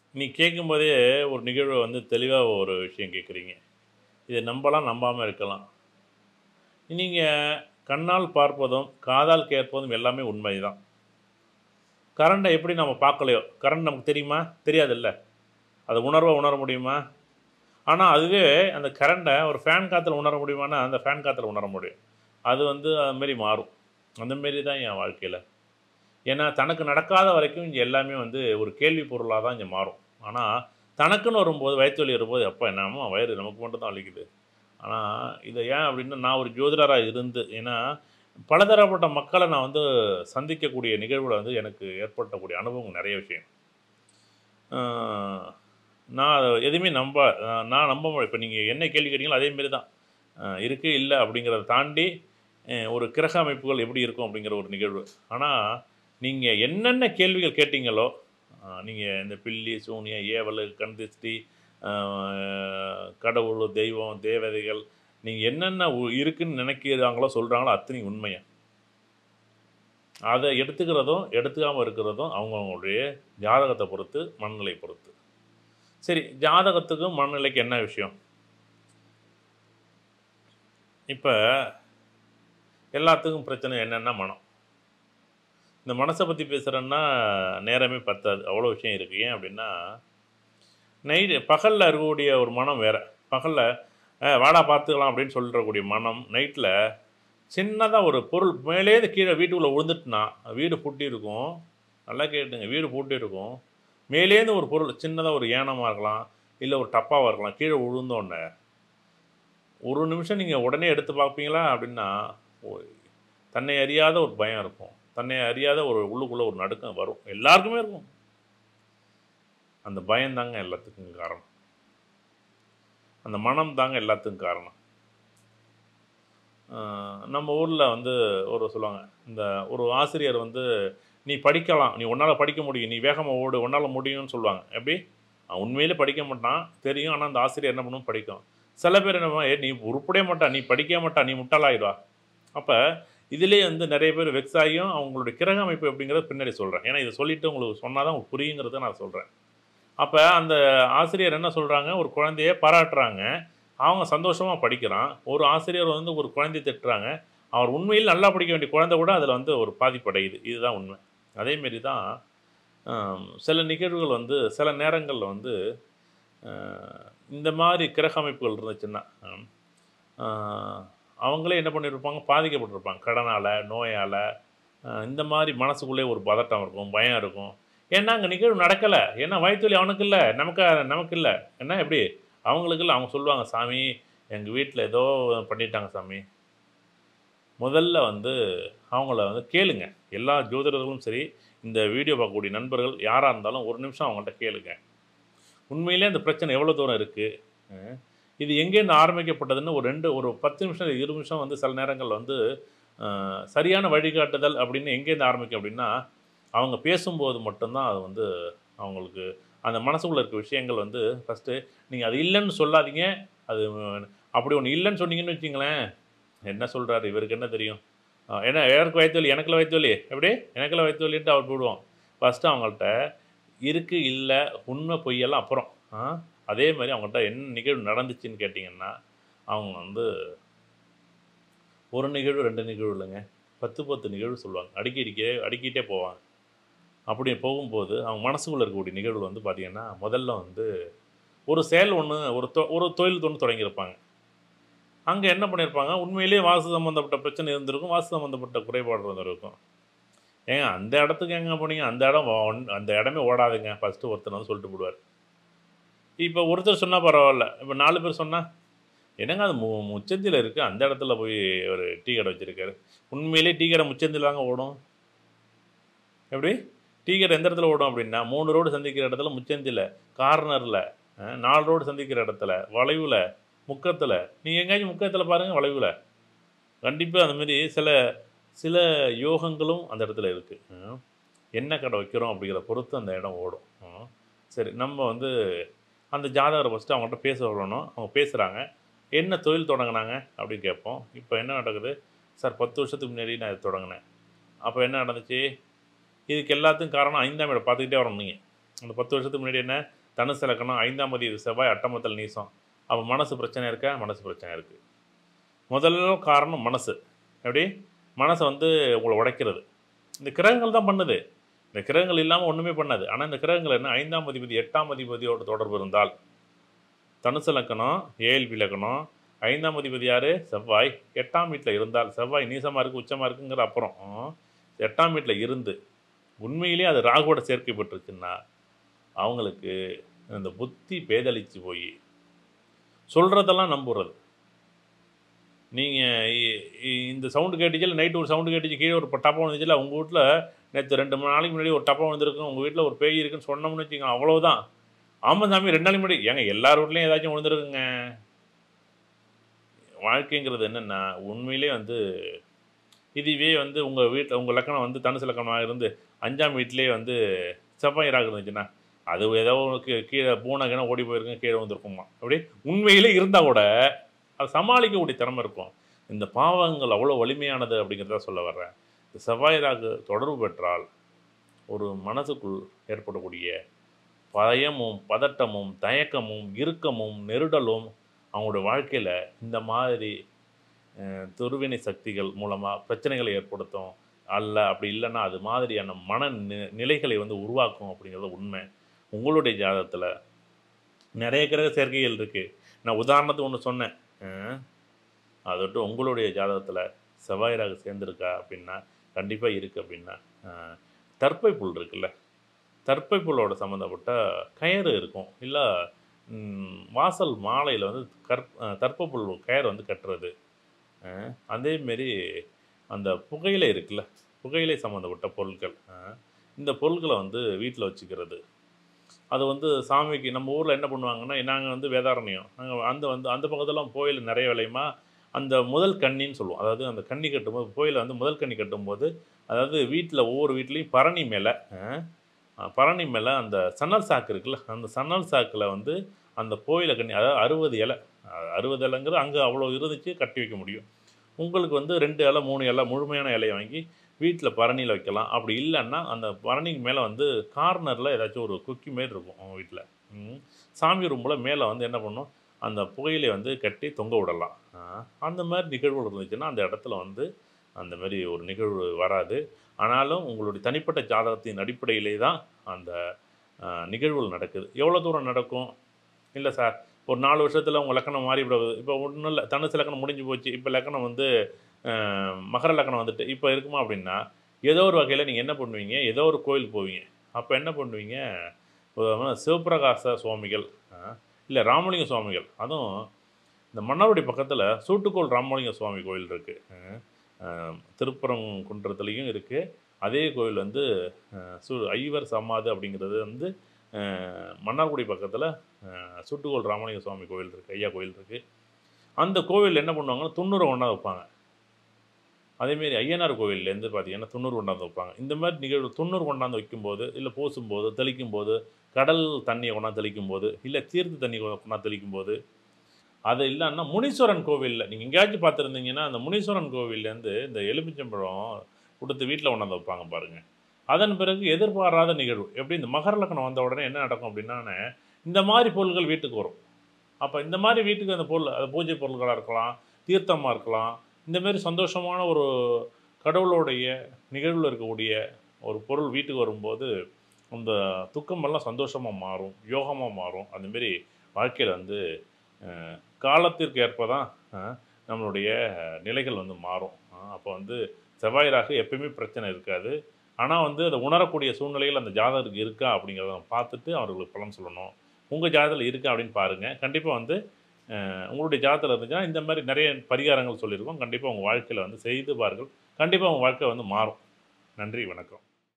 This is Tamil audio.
நீ கேட்கும்போதே ஒரு நிகழ்வை வந்து தெளிவாக ஒரு விஷயம் கேட்குறீங்க இதை நம்பலாம் நம்பாமல் இருக்கலாம் நீங்கள் கண்ணால் பார்ப்பதும் காதால் கேட்பதும் எல்லாமே உண்மை தான் கரண்டை எப்படி நம்ம பார்க்கலையோ கரண்ட் நமக்கு தெரியுமா தெரியாதுல்ல அதை உணர்வை உணர முடியுமா ஆனால் அதுவே அந்த கரண்டை ஒரு ஃபேன் காற்றுல உணர முடியுமானா அந்த ஃபேன் காற்றுல உணர முடியும் அது வந்து அதுமாரி மாறும் அந்தமாரி தான் என் வாழ்க்கையில் ஏன்னா தனக்கு நடக்காத வரைக்கும் இங்கே எல்லாமே வந்து ஒரு கேள்வி பொருளாக தான் இங்கே மாறும் ஆனால் தனக்குன்னு வரும்போது வயிற்று வலி வரும்போது எப்போ என்னமோ வயிறு நமக்கு மட்டும் தான் வலிக்குது ஆனால் இதை ஏன் அப்படின்னா நான் ஒரு ஜோதிடராக இருந்து ஏன்னா பலதரப்பட்ட மக்களை நான் வந்து சந்திக்கக்கூடிய நிகழ்வில் வந்து எனக்கு ஏற்பட்டக்கூடிய அனுபவம் நிறைய விஷயம் ஆஹ் நான் அதை எதுவுமே நம்ப ஆஹ் நான் நம்ப முடியும் இப்போ நீங்கள் என்ன கேள்வி கேட்டீங்களோ அதேமாரி தான் இருக்குது இல்லை அப்படிங்கிறத தாண்டி அஹ் ஒரு கிரக அமைப்புகள் எப்படி இருக்கும் அப்படிங்கிற ஒரு நிகழ்வு ஆனால் நீங்கள் என்னென்ன கேள்விகள் கேட்டீங்களோ நீங்கள் இந்த பில்லி சூனியம் ஏவல் கண்திஷ்டி ஆஹ் கடவுள் தெய்வம் தேவதைகள் நீங்கள் என்னென்ன உ- இருக்குன்னு நினைக்கிறாங்களோ சொல்கிறாங்களோ அத்தனை உண்மையா அதை எடுத்துக்கிறதும் எடுத்துக்காமல் இருக்கிறதும் அவங்கவுங்களுடைய ஜாதகத்தை பொறுத்து மனநிலை பொறுத்து சரி ஜாதகத்துக்கும் மனநிலைக்கு என்ன விஷயம் இப்போ எல்லாத்துக்கும் பிரச்சனை என்னென்னா மனம் இந்த மனசை பற்றி பேசுகிறேன்னா நேரமே பத்தாது அவ்வளோ விஷயம் இருக்குது ஏன் அப்படின்னா நைட்டு பகலில் இருக்கக்கூடிய ஒரு மனம் வேறு பகலில் வாடா பார்த்துக்கலாம் அப்படின்னு சொல்கிறக்கூடிய மனம் நைட்டில் சின்னதாக ஒரு பொருள் மேலேருந்து கீழே வீட்டுக்குள்ளே விழுந்துட்டுனா வீடு பூட்டி இருக்கும் நல்லா கேட்டுங்க வீடு பூட்டி இருக்கும் மேலேருந்து ஒரு பொருள் சின்னதாக ஒரு ஏனமாக இருக்கலாம் இல்லை ஒரு டப்பாவாக இருக்கலாம் கீழே விழுந்தோடனே ஒரு நிமிஷம் நீங்கள் உடனே எடுத்து பார்ப்பீங்களா அப்படின்னா ஓ- தன்னை அறியாத ஒரு பயம் இருக்கும் தன்னை அறியாத ஒரு உள்ளுக்குள்ளே ஒரு நடுக்கம் வரும் எல்லாருக்குமே இருக்கும் அந்த பயம் தாங்க எல்லாத்துக்கும் காரணம் அந்த மனம் தாங்க எல்லாத்துக்கும் காரணம் ஆஹ் நம்ம ஊரில் வந்து ஒரு சொல்லுவாங்க இந்த ஒரு ஆசிரியர் வந்து நீ படிக்கலாம் நீ உன்னால் படிக்க முடியும் நீ வேகமாக ஓடு உன்னால் முடியும்னு சொல்லுவாங்க எப்படி அவன் உண்மையிலே படிக்க மாட்டான் தெரியும் ஆனால் அந்த ஆசிரியர் என்ன பண்ணும் படிக்கும் சில பேர் என்ன பண்ணுவாங்க, "ஏய், நீ உருப்படவே மாட்டா நீ படிக்க மாட்டா நீ முட்டாளாயிடுவா அப்போ இதிலே வந்து நிறைய பேர் வெக்ஸ் ஆகியும் அவங்களுடைய கிரக அமைப்பு அப்படிங்கிறத பின்னாடி சொல்கிறேன் ஏன்னா இதை சொல்லிட்டு உங்களுக்கு சொன்னால் தான் உங்களுக்கு புரியுங்கிறத நான் சொல்கிறேன் அப்போ அந்த ஆசிரியர் என்ன சொல்கிறாங்க ஒரு குழந்தைய பாராட்டுறாங்க அவங்க சந்தோஷமாக படிக்கிறான் ஒரு ஆசிரியர் வந்து ஒரு குழந்தைய திட்டுறாங்க அவர் உண்மையில் நல்லா படிக்க வேண்டிய குழந்தை கூட அதில் வந்து ஒரு பாதிப்படையுது இதுதான் உண்மை அதேமாரி தான் ஆம், சில நிகழ்வுகள் வந்து சில நேரங்களில் வந்து ஆஹ், இந்த மாதிரி கிரக அமைப்புகள் இருந்துச்சுன்னா ஆம், ஆஹ், அவங்களே என்ன பண்ணியிருப்பாங்க பாதிக்கப்பட்டிருப்பாங்க கடனால் நோயால் இந்த மாதிரி மனசுக்குள்ளே ஒரு பதட்டம் இருக்கும் பயம் இருக்கும் ஏன்னா அங்கே நிகழ்வு நடக்கலை ஏன்னா வயிற்றுவலி அவனுக்கு இல்லை நமக்கு நமக்கு இல்லை என்ன எப்படி அவங்களுக்கு இல்லை அவங்க சொல்லுவாங்க சாமி எங்கள் வீட்டில் ஏதோ பண்ணிட்டாங்க சாமி முதல்ல வந்து அவங்கள வந்து கேளுங்க எல்லா ஜோதிடர்களும் சரி இந்த வீடியோ பார்க்கக்கூடிய நண்பர்கள் யாராக இருந்தாலும் ஒரு நிமிஷம் அவங்கள்ட்ட கேளுங்க உண்மையிலே அந்த பிரச்சனை எவ்வளோ தூரம் இருக்குது இது எங்கேருந்து ஆரம்பிக்கப்பட்டதுன்னு ஒரு ரெண்டு ஒரு பத்து நிமிஷம் இருபது நிமிஷம் வந்து சில நேரங்களில் வந்து அஹ், சரியான வழிகாட்டுதல் அப்படின்னு எங்கேருந்து ஆரம்பிக்கும் அப்படின்னா அவங்க பேசும்போது மட்டும்தான் அது வந்து அவங்களுக்கு அந்த மனசுக்குள்ளே இருக்க விஷயங்கள் வந்து ஃபஸ்ட்டு நீங்கள் அது இல்லைன்னு சொல்லாதீங்க அது அஹ், அப்படி ஒன்று இல்லைன்னு சொன்னீங்கன்னு வச்சிங்களேன் என்ன சொல்கிறாரு இவருக்கு என்ன தெரியும் அஹ், என்ன யாருக்கு வயிற்று வலி எனக்குள்ள வயிற்று வலி எப்படி எனக்குள்ள வயிற்று வலின்ட்டு அவர் போடுவோம் ஃபஸ்ட்டு அவங்கள்ட்ட இருக்குது இல்லை உண்மை பொய்யெல்லாம் அப்புறம் ஆ? அதே மாதிரி அவங்கள்ட்ட என்ன நிகழ்வு நடந்துச்சுன்னு கேட்டிங்கன்னா அவங்க வந்து ஒரு நிகழ்வு ரெண்டு நிகழ்வு இல்லைங்க பத்து பத்து நிகழ்வு சொல்லுவாங்க அடிக்கடிக்கே அடிக்கிட்டே போவாங்க அப்படி போகும்போது அவங்க மனசுக்குள்ளே இருக்கக்கூடிய நிகழ்வு வந்து பார்த்திங்கன்னா முதல்ல வந்து ஒரு செயல் ஒன்று ஒரு தொ ஒரு தொழில் ஒன்று தொடங்கியிருப்பாங்க அங்கே என்ன பண்ணியிருப்பாங்க உண்மையிலேயே வாசு சம்மந்தப்பட்ட பிரச்சனை இருந்திருக்கும் வாசு சம்மந்தப்பட்ட குறைபாடு இருந்திருக்கும் ஏங்க அந்த இடத்துக்கு எங்கே போனீங்க அந்த இடம் ஒன்- அந்த இடமே ஓடாதுங்க ஃபஸ்ட்டு ஒருத்தர் வந்து சொல்லிட்டு போடுவார் இப்போ ஒருத்தர் சொன்னால் பரவாயில்ல இப்போ நாலு பேர் சொன்னால் என்னங்க அது மு முச்சந்தியில் இருக்குது அந்த இடத்துல போய் ஒரு டீ கடை வச்சுருக்காரு உண்மையிலே டீ கடை முச்சந்தில் தாங்க ஓடும் எப்படி டீ கடை எந்த இடத்துல ஓடும் அப்படின்னா மூணு ரோடு சந்திக்கிற இடத்துல முச்சந்தியில் கார்னரில் நாலு ரோடு சந்திக்கிற இடத்துல வளைவில் முக்கத்தில் நீங்கள் எங்கேயாச்சும் முக்கத்தில் பாருங்கள் வளைவில் கண்டிப்பாக அந்த மாதிரி சில சில யோகங்களும் அந்த இடத்துல இருக்குது என்ன கடை வைக்கிறோம் அப்படிங்கிற பொறுத்து அந்த இடம் ஓடும் ம். சரி நம்ம வந்து அந்த ஜாதகரை ஃபஸ்ட்டு அவங்கள்ட்ட பேச வரணும் அவங்க பேசுகிறாங்க என்ன தொழில் தொடங்கினாங்க அப்படின்னு கேட்போம் இப்போ என்ன நடக்குது சார் பத்து வருஷத்துக்கு முன்னாடி நான் இது தொடங்கினேன் அப்போ என்ன நடந்துச்சு இதுக்கு எல்லாத்துக்கும் காரணம் ஐந்தாம் இடம் பார்த்துக்கிட்டே வரணும் நீங்கள் அந்த பத்து வருஷத்துக்கு முன்னாடி என்ன தனுசு இலக்கணம் ஐந்தாம் அதிபதி செவ்வாய் அட்டமத்தில் நீசம் அப்போ மனசு பிரச்சனை இருக்கா மனசு பிரச்சனை இருக்குது முதல் காரணம் மனசு எப்படி மனசை வந்து உங்களை உடைக்கிறது இந்த கிரகங்கள் தான் பண்ணுது இந்த கிரகங்கள் இல்லாமல் ஒன்றுமே பண்ணாது ஆனால் இந்த கிரகங்கள் என்ன ஐந்தாம் அதிபதி எட்டாம் அதிபதியோட தொடர்பு இருந்தால் தனுசு லக்கணம் ஏஎல்பி லக்கணம் ஐந்தாம் அதிபதி யார் செவ்வாய் எட்டாம் வீட்டில் இருந்தால் செவ்வாய் நீசமாக இருக்குது உச்சமாக இருக்குங்கிற அப்புறம் எட்டாம் வீட்டில் இருந்து உண்மையிலேயே அது ராகுவோட சேர்க்கை பெற்றுச்சுன்னா அவங்களுக்கு இந்த புத்தி பேதளிச்சு போய் சொல்கிறதெல்லாம் நம்புறது நீங்கள் இந்த சவுண்டு கேட்டுச்சு நைட்டு ஒரு சவுண்டு கேட்டுச்சு கீழே ஒரு டப்பம் வந்துச்சுல உங்கள் வீட்டில் நேற்று ரெண்டு மூணு நாளைக்கு முன்னாடி ஒரு டப்பம் வந்திருக்கும் உங்கள் வீட்டில் ஒரு பேய் இருக்குன்னு சொன்னோம்னு வச்சுக்கோங்க அவ்வளோதான் ஆமாம் சாமி ரெண்டு நாளைக்கு முன்னாடி ஏங்க எல்லார் வீட்லேயும் ஏதாச்சும் விழுந்துருக்குங்க வாழ்க்கைங்கிறது என்னென்னா உண்மையிலே வந்து இதுவே வந்து உங்கள் வீட்டில் உங்கள் லக்கணம் வந்து தனுசு லக்கணமாக இருந்து அஞ்சாம் வீட்டிலே வந்து செவ்வாய் ராகு இருந்துச்சுன்னா அது ஏதோ உனக்கு கீழே பூனைக்குன்னா ஓடி போயிருக்கும் கீழே வந்திருக்குமா அப்படி உண்மையிலே இருந்தால் கூட அதை சமாளிக்கக்கூடிய திறமை இருக்கும் இந்த பாவங்கள் அவ்வளோ வலிமையானது அப்படிங்கிறத சொல்ல வர்றேன் இந்த செவ்வாய் ராகு தொடர்பு பெற்றால் ஒரு மனசுக்குள் ஏற்படக்கூடிய பயமும் பதட்டமும் தயக்கமும் இறுக்கமும் நெருடலும் அவங்களோட வாழ்க்கையில் இந்த மாதிரி அஹ், துருவினை சக்திகள் மூலமாக பிரச்சனைகளை ஏற்படுத்தும் அல்ல அப்படி இல்லைன்னா அது மாதிரியான மன நி- நிலைகளை வந்து உருவாக்கும் அப்படிங்கிறது உண்மை உங்களுடைய ஜாதகத்தில் நிறைய கிரக சேர்க்கைகள் இருக்குது நான் உதாரணத்துக்கு ஒன்று சொன்னேன் அஹ், அதை விட்டு உங்களுடைய ஜாதகத்தில் செவ்வாய் ராகு சேர்ந்துருக்கா அப்படின்னா கண்டிப்பாக இருக்குது அப்படின்னா அஹ், தர்ப்பை புல் இருக்குல்ல தர்ப்பை புல்லோட சம்மந்தப்பட்ட கயிறு இருக்கும் இல்லை வாசல் மாலையில் வந்து கற் அஹ், தர்ப்பை புல் கயிறு வந்து கட்டுறது அஹ், அதேமாரி அந்த புகையிலை இருக்குல்ல புகையிலை சம்மந்தப்பட்ட பொருட்கள் அஹ், இந்த பொருட்களை வந்து வீட்டில் வச்சுக்கிறது அது வந்து சாமிக்கு நம்ம ஊரில் என்ன பண்ணுவாங்கன்னா நாங்கள் வந்து வேதாரண்யம் நாங்கள் அந்த வந்து அந்த பக்கத்துலாம் கோயில் நிறைய விளையுமா அந்த முதல் கன்னின்னு சொல்லுவோம் அதாவது அந்த கன்னி கட்டும்போது கோயிலை வந்து முதல் கன்னி கட்டும்போது அதாவது வீட்டில் ஒவ்வொரு வீட்லேயும் பரணி மேலே பரணி மேலே அந்த சன்னல் சாக்கு இருக்குல்ல அந்த சன்னல் சாக்கில் வந்து அந்த கோயிலை கண்ணி அதாவது அறுபது இலை அஹ் அறுபது இலைங்கிறது அங்கே அவ்வளோ இருந்துச்சு கட்டி வைக்க முடியும் உங்களுக்கு வந்து ரெண்டு இலை மூணு இலை முழுமையான இலையை வாங்கி வீட்டில் பரணியில் வைக்கலாம் அப்படி இல்லைன்னா அந்த பரணிக்கு மேலே வந்து கார்னரில் ஏதாச்சும் ஒரு குக்கி மாரி இருக்கும் அவங்க வீட்டில் சாமி ரூமில் மேலே வந்து என்ன பண்ணும் அந்த புகையிலை வந்து கட்டி தொங்க விடலாம் ஆஹ் அந்த மாதிரி நிகழ்வுகள் இருந்துச்சுன்னா அந்த இடத்துல வந்து அந்த மாதிரி ஒரு நிகழ்வு வராது ஆனாலும் உங்களுடைய தனிப்பட்ட ஜாதகத்தின் அடிப்படையிலே தான் அந்த ஆஹ், நிகழ்வுகள் நடக்குது எவ்வளோ தூரம் நடக்கும் இல்லை சார் ஒரு நாலு வருஷத்தில் உங்கள் லக்கணம் மாறிவிடுவது இப்போ ஒன்றும் இல்லை தனுசு லக்கணம் முடிஞ்சு போச்சு இப்போ லக்கணம் வந்து ஆஹ், மகர லக்கணம் வந்துட்டு இப்போ இருக்குமா அப்படின்னா ஏதோ ஒரு வகையில் நீங்கள் என்ன பண்ணுவீங்க ஏதோ ஒரு கோயில் போவீங்க அப்போ என்ன பண்ணுவீங்க உதாரணமா சிவபிரகாச சுவாமிகள் இல்லை ராமலிங்க சுவாமிகள் அதுவும் இந்த மன்னார்குடி பக்கத்தில் சூட்டுக்கோள் ராமலிங்க சுவாமி கோயில் இருக்குது திருப்பரங்குன்றத்துலேயும் இருக்குது அதே கோயில் வந்து அஹ், சு ஐவர் சமாது அப்படிங்கிறது வந்து அஹ், மன்னார்குடி பக்கத்தில் சூட்டுக்கோள் ராமலிங்க சுவாமி கோயில் இருக்குது ஐயா கோயில் இருக்குது அந்த கோவில் என்ன பண்ணுவாங்கன்னா துண்ணூறு ஒன்றா வைப்பாங்க அதேமாரி ஐயனார் கோவில்லேருந்து பார்த்தீங்கன்னா துண்ணூறு கொண்டாந்து வைப்பாங்க இந்த மாதிரி நிகழ்வு துண்ணூறு கொண்டாந்து வைக்கும்போது இல்லை பூசும்போது தெளிக்கும் போது கடல் தண்ணியை கொண்டாந்து தெளிக்கும் போது இல்லை தீர்த்த தண்ணி கொண்டாந்து தெளிக்கும் போது அது இல்லைன்னா முனீஸ்வரன் கோவிலில் நீங்கள் எங்கேயாச்சும் பார்த்துருந்தீங்கன்னா அந்த முனீஸ்வரன் கோவில்லேருந்து இந்த எலுமிச்சம்பழம் கொடுத்து வீட்டில் கொண்டாந்து வைப்பாங்க பாருங்கள் அதன் பிறகு எதிர்பாராத நிகழ்வு எப்படி இந்த மகர லக்னம் வந்த உடனே என்ன நடக்கும் அப்படின்னா இந்த மாதிரி பொருள்கள் வீட்டுக்கு வரும் அப்போ இந்த மாதிரி வீட்டுக்கு அந்த பொருள் அது பூஜை பொருள்களாக இருக்கலாம் தீர்த்தமாக இருக்கலாம் இந்த மாதிரி சந்தோஷமான ஒரு கடவுளுடைய நிகழ்வில் இருக்கக்கூடிய ஒரு பொருள் வீட்டுக்கு வரும்போது அந்த துக்கமெல்லாம் சந்தோஷமாக மாறும் யோகமாக மாறும் அந்தமாரி வாழ்க்கையில் வந்து அஹ், காலத்திற்கு ஏற்ப தான் அஹ், நம்மளுடைய நிலைகள் வந்து மாறும் அப்போ வந்து செவ்வாய் ராகு எப்பயுமே பிரச்சனை இருக்காது ஆனால் வந்து அதை உணரக்கூடிய சூழ்நிலைகள் அந்த ஜாதகருக்கு இருக்கா அப்படிங்கிறத நம்ம பார்த்துட்டு அவர்களுக்கு பலன் சொல்லணும் உங்கள் ஜாதகத்தில் இருக்கா அப்படின்னு பாருங்கள் கண்டிப்பாக வந்து அஹ், உங்களுடைய ஜாதகத்தில் இருந்துச்சுன்னா இந்த மாதிரி நிறைய பரிகாரங்கள் சொல்லியிருக்கோம் கண்டிப்பாக உங்கள் வாழ்க்கையில் வந்து செய்து பாருங்கள் கண்டிப்பாக உங்கள் வாழ்க்கை வந்து மாறும் நன்றி வணக்கம்